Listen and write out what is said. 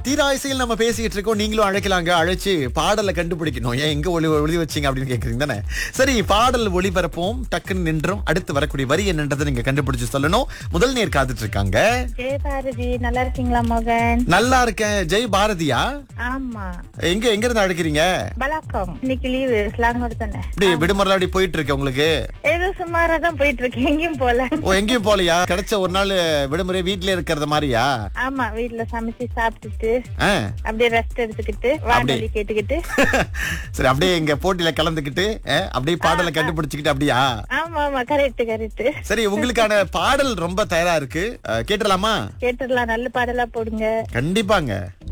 தீராயசையில் நம்ம பேசிக்கிட்டு இருக்கோம் நீங்களும் அழைக்கலாங்க அழைச்சு பாடலை கண்டுபிடிக்கணும் ஏன் எங்க ஒளி ஒளி வச்சீங்க அப்படின்னு கேக்குறீங்க தானே சரி பாடல் ஒளிபரப்போம் டக்குன்னு நின்றோம் அடுத்து வரக்கூடிய வரி என்னன்றதை நீங்க கண்டுபிடிச்சு சொல்லணும் முதல் நேர் காத்துட்டு இருக்காங்க ஜெய பாரதி நல்லா இருக்கீங்களா மோகன் நல்லா இருக்கேன் ஜெய் பாரதியா ஆமா எங்க எங்க இருந்து அழைக்கிறீங்க பலாக்கம் இன்னைக்கு லீவு ஸ்லாங்கோட தானே இப்படி விடுமுறை அப்படி போயிட்டு இருக்கு உங்களுக்கு ஏதோ சுமாரா தான் போயிட்டு இருக்கேன் எங்கேயும் போல ஓ எங்கேயும் போலையா கிடைச்ச ஒரு நாள் விடுமுறை வீட்ல இருக்கிறது மாதிரியா ஆமா வீட்ல சமைச்சு சாப்பிட்டுட்டு ஆ. அப்படியே ரெஸ்ட் எடுத்துக்கிட்டு வானொலி கேட்டுக்கிட்டு சரி அப்படியே எங்க போட்டியில கலந்துக்கிட்டு ஆ, அப்படியே பாடலை கண்டுபிடிச்சுக்கிட்டு அப்படியா ஆமா ஆமா கரெக்ட் கரெக்ட் சரி உங்களுக்கான பாடல் ரொம்ப தயாரா இருக்கு அஹ், கேட்டுடலாமா கேட்டுடலாம் நல்ல பாடலா போடுங்க கண்டிப்பாங்க